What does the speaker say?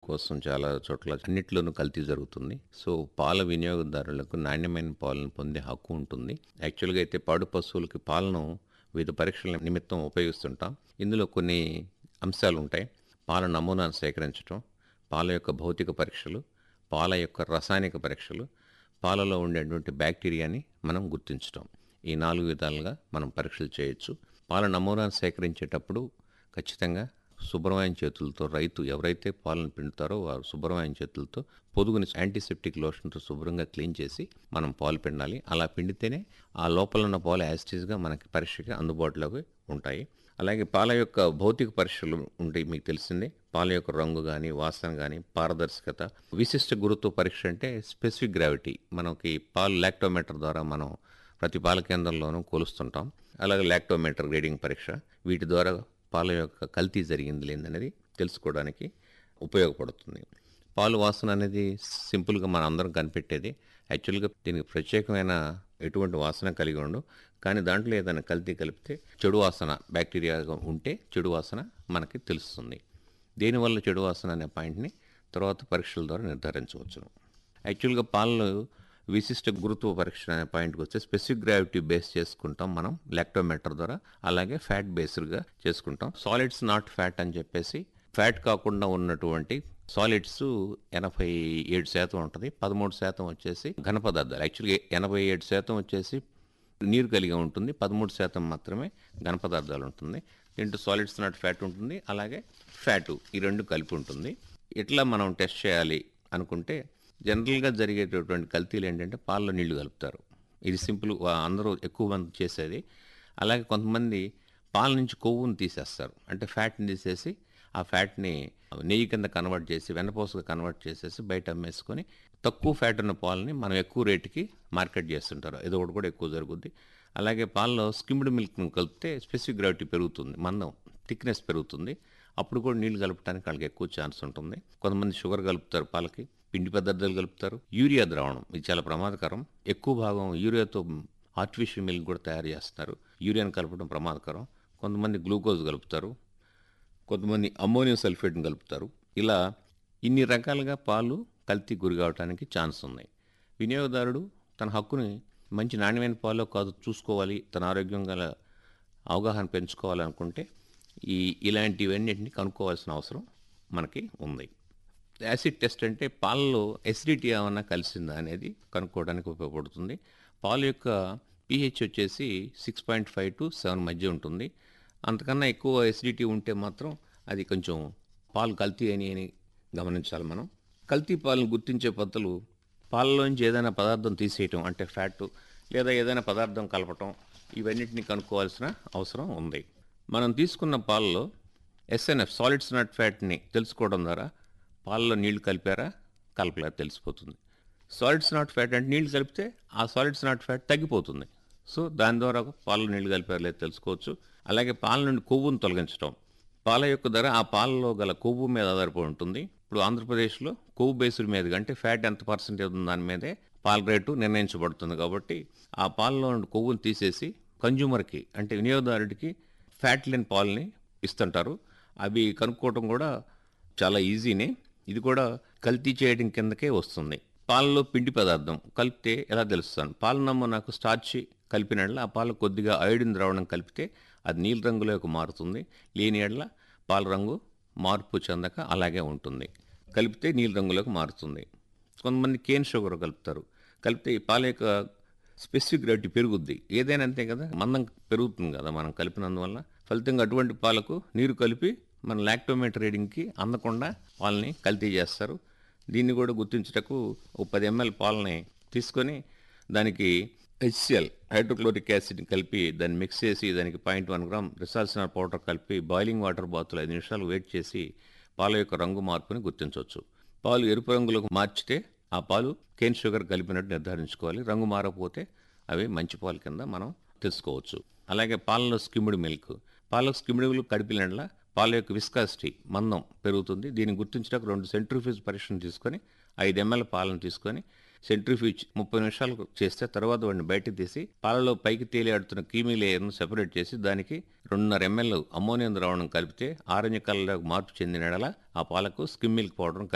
కోసం చాలా చోట్ల అన్నిట్లోనూ కల్తీ జరుగుతుంది సో పాల వినియోగదారులకు నాణ్యమైన పాలను పొందే హక్కు ఉంటుంది యాక్చువల్గా అయితే పాడు పశువులకి పాలను వివిధ పరీక్షల నిమిత్తం ఉపయోగిస్తుంటాం ఇందులో కొన్ని అంశాలు ఉంటాయి పాల నమూనాను సేకరించడం పాల యొక్క భౌతిక పరీక్షలు పాల యొక్క రసాయనిక పరీక్షలు పాలలో ఉండేటువంటి బ్యాక్టీరియాని మనం గుర్తించడం ఈ నాలుగు విధాలుగా మనం పరీక్షలు చేయొచ్చు పాల నమూనాను సేకరించేటప్పుడు ఖచ్చితంగా శుభ్రమైన చేతులతో రైతు ఎవరైతే పాలను పిండుతారో వారు శుభ్రమైన చేతులతో పొదుగుని యాంటీసెప్టిక్ లోషన్తో శుభ్రంగా క్లీన్ చేసి మనం పాలు పిండాలి అలా పిండితేనే ఆ లోపల ఉన్న పాలు యాస్టీస్గా మనకి పరీక్షకి అందుబాటులోకి ఉంటాయి అలాగే పాల యొక్క భౌతిక పరీక్షలు ఉంటాయి మీకు తెలిసిందే పాల యొక్క రంగు కానీ వాసన కానీ పారదర్శకత విశిష్ట గురుత్వ పరీక్ష అంటే స్పెసిఫిక్ గ్రావిటీ మనకి పాలు లాక్టోమీటర్ ద్వారా మనం ప్రతి పాల కేంద్రంలోనూ కొలుస్తుంటాం అలాగే లాక్టోమీటర్ రీడింగ్ పరీక్ష వీటి ద్వారా పాల యొక్క కల్తీ జరిగింది లేదనేది తెలుసుకోవడానికి ఉపయోగపడుతుంది పాలు వాసన అనేది సింపుల్గా మన అందరం కనిపెట్టేది యాక్చువల్గా దీనికి ప్రత్యేకమైన ఎటువంటి వాసన కలిగి ఉండు కానీ దాంట్లో ఏదైనా కల్తీ కలిపితే చెడు వాసన బ్యాక్టీరియా ఉంటే చెడు వాసన మనకి తెలుస్తుంది దేనివల్ల చెడు వాసన అనే పాయింట్ని తర్వాత పరీక్షల ద్వారా నిర్ధారించవచ్చును యాక్చువల్గా పాలలో విశిష్ట గురుత్వ పరీక్ష అనే పాయింట్కి వస్తే స్పెసిఫిక్ గ్రావిటీ బేస్ చేసుకుంటాం మనం లాక్టోమీటర్ ద్వారా అలాగే ఫ్యాట్ బేస్డ్గా చేసుకుంటాం సాలిడ్స్ నాట్ ఫ్యాట్ అని చెప్పేసి ఫ్యాట్ కాకుండా ఉన్నటువంటి సాలిడ్స్ ఎనభై ఏడు శాతం ఉంటుంది పదమూడు శాతం వచ్చేసి ఘన పదార్థాలు యాక్చువల్గా ఎనభై ఏడు శాతం వచ్చేసి నీరు కలిగి ఉంటుంది పదమూడు శాతం మాత్రమే ఘన పదార్థాలు ఉంటుంది దీంట్లో సాలిడ్స్ నాట్ ఫ్యాట్ ఉంటుంది అలాగే ఫ్యాటు ఈ రెండు కలిపి ఉంటుంది ఇట్లా మనం టెస్ట్ చేయాలి అనుకుంటే జనరల్గా జరిగేటటువంటి కల్తీలు ఏంటంటే పాలలో నీళ్లు కలుపుతారు ఇది సింపుల్ వా- అందరూ ఎక్కువ మంది చేసేది అలాగే కొంతమంది పాల నుంచి కొవ్వుని తీసేస్తారు అంటే ఫ్యాట్ని తీసేసి ఆ ఫ్యాట్ని నెయ్యి కింద కన్వర్ట్ చేసి వెన్నపూసగా కన్వర్ట్ చేసేసి బయట అమ్మేసుకొని తక్కువ ఫ్యాట్ ఉన్న పాలని మనం ఎక్కువ రేటుకి మార్కెట్ చేస్తుంటారు ఇది ఒకటి కూడా ఎక్కువ జరుగుద్ది అలాగే పాలలో స్కిమ్డ్ మిల్క్ను కలిపితే స్పెసిఫిక్ గ్రావిటీ పెరుగుతుంది మందం థిక్నెస్ పెరుగుతుంది అప్పుడు కూడా నీళ్లు కలపడానికి వాళ్ళకి ఎక్కువ ఛాన్స్ ఉంటుంది కొంతమంది షుగర్ కలుపుతారు పాలకి పిండి పదార్థాలు కలుపుతారు యూరియా ద్రావణం ఇది చాలా ప్రమాదకరం ఎక్కువ భాగం యూరియాతో ఆర్టిఫిషియల్ మిల్క్ కూడా తయారు చేస్తున్నారు యూరియాని కలపడం ప్రమాదకరం కొంతమంది గ్లూకోజ్ కలుపుతారు కొంతమంది అమ్మోనియం సల్ఫేట్ని కలుపుతారు ఇలా ఇన్ని రకాలుగా పాలు కల్తీ గురి కావడానికి ఛాన్స్ ఉంది వినియోగదారుడు తన హక్కుని మంచి నాణ్యమైన పాలు కాదు చూసుకోవాలి తన ఆరోగ్యం గల అవగాహన పెంచుకోవాలనుకుంటే ఈ ఇలాంటివన్నిటిని కనుక్కోవాల్సిన అవసరం మనకి ఉంది యాసిడ్ టెస్ట్ అంటే పాలలో ఎసిడిటీ ఏమన్నా కలిసిందా అనేది కనుక్కోవడానికి ఉపయోగపడుతుంది పాల యొక్క pH వచ్చేసి six point five to seven మధ్య ఉంటుంది అంతకన్నా ఎక్కువ ఎసిడిటీ ఉంటే మాత్రం అది కొంచెం పాలు కల్తీ అని అని గమనించాలి మనం కల్తీ పాలను గుర్తించే పద్ధతులు పాలలోంచి ఏదైనా పదార్థం తీసేయటం అంటే ఫ్యాట్ లేదా ఏదైనా పదార్థం కలపటం ఇవన్నిటిని కనుక్కోవాల్సిన అవసరం ఉంది మనం తీసుకున్న పాలలో ఎస్ఎన్ఎఫ్ సాలిడ్స్ నట్ ఫ్యాట్ని తెలుసుకోవడం ద్వారా పాలలో నీళ్లు కలిపారా కలపలేదా తెలిసిపోతుంది సాలిడ్స్ నాట్ ఫ్యాట్ అంటే నీళ్లు కలిపితే ఆ సాలిడ్స్ నాట్ ఫ్యాట్ తగ్గిపోతుంది సో దాని ద్వారా పాలలో నీళ్లు కలిపారా లేదు తెలుసుకోవచ్చు అలాగే పాల నుండి కొవ్వును తొలగించడం పాల యొక్క ధర ఆ పాలలో గల కొవ్వు మీద ఆధారపడి ఉంటుంది ఇప్పుడు ఆంధ్రప్రదేశ్లో కొవ్వు బేస్డ్ మీద అంటే ఫ్యాట్ ఎంత పర్సెంటేజ్ ఉంది దాని మీదే పాల రేటు నిర్ణయించబడుతుంది కాబట్టి ఆ పాలలో నుండి కొవ్వును తీసేసి కన్జ్యూమర్కి అంటే వినియోగదారుడికి ఫ్యాట్ లేని పాలని ఇస్తుంటారు అవి కనుక్కోవటం కూడా చాలా ఈజీనే ఇది కూడా కల్తీ చేయడం కిందకే వస్తుంది పాలలో పిండి పదార్థం కలిపితే ఎలా తెలుస్తాను పాల నమూనాకు స్టార్చ్ కలిపిన ఎడల ఆ పాలు కొద్దిగా అయోడిన్ ద్రావణం కలిపితే అది నీల రంగులోకి మారుతుంది లేని ఎడల పాల రంగు మార్పు చెందక అలాగే ఉంటుంది కలిపితే నీల రంగులోకి మారుతుంది కొంతమంది కేన్ షుగర్ కలుపుతారు కలిపితే ఈ పాల యొక్క స్పెసిఫిక్ గ్రావిటీ పెరుగుద్ది ఏదైనా అంతే కదా మందం పెరుగుతుంది కదా మనం కలిపినందువల్ల ఫలితంగా అటువంటి పాలకు నీరు కలిపి మన లాక్టోమీటర్ రీడింగ్కి అందకుండా పాలని కల్తీ చేస్తారు దీన్ని కూడా గుర్తించుటకు ఓ పది ఎంఎల్ పాలని తీసుకొని దానికి హెచ్సిఎల్ హైడ్రోక్లోరిక్ యాసిడ్ కలిపి దాన్ని మిక్స్ చేసి దానికి పాయింట్ వన్ గ్రామ్ రిసాల్సిన పౌడర్ కలిపి బాయిలింగ్ వాటర్ బాతులు ఐదు నిమిషాలు వెయిట్ చేసి పాల యొక్క రంగు మార్పుని గుర్తించవచ్చు పాలు ఎరుపు రంగులోకి మార్చితే ఆ పాలు కేన్ షుగర్ కలిపినట్టు నిర్ధారించుకోవాలి రంగు మారకపోతే అవి మంచి పాల కింద మనం తెలుసుకోవచ్చు అలాగే పాలలో స్కిమ్డ్ మిల్క్ పాలలో స్కిమ్డ్ మిల్క్ కడిపిన పాల యొక్క విస్కాసిటీ మందం పెరుగుతుంది దీన్ని గుర్తించడానికి రెండు సెంట్రిఫ్యూజ్ పరీక్షను తీసుకొని ఐదు ఎంఎల్ పాలను తీసుకొని సెంట్రిఫ్యూజ్ ముప్పై నిమిషాలు చేస్తే తర్వాత వాడిని బయటకు తీసి పాలలో పైకి తేలియాడుతున్న క్రీమీ లేయర్ను సెపరేట్ చేసి దానికి రెండున్నర ఎంఎల్ అమ్మోనియం ద్రావణం కలిపితే ఆరెంజ్ కలర్లోకి మార్పు చెందిన యెడల ఆ పాలకు స్కిమ్ మిల్క్ పౌడర్ను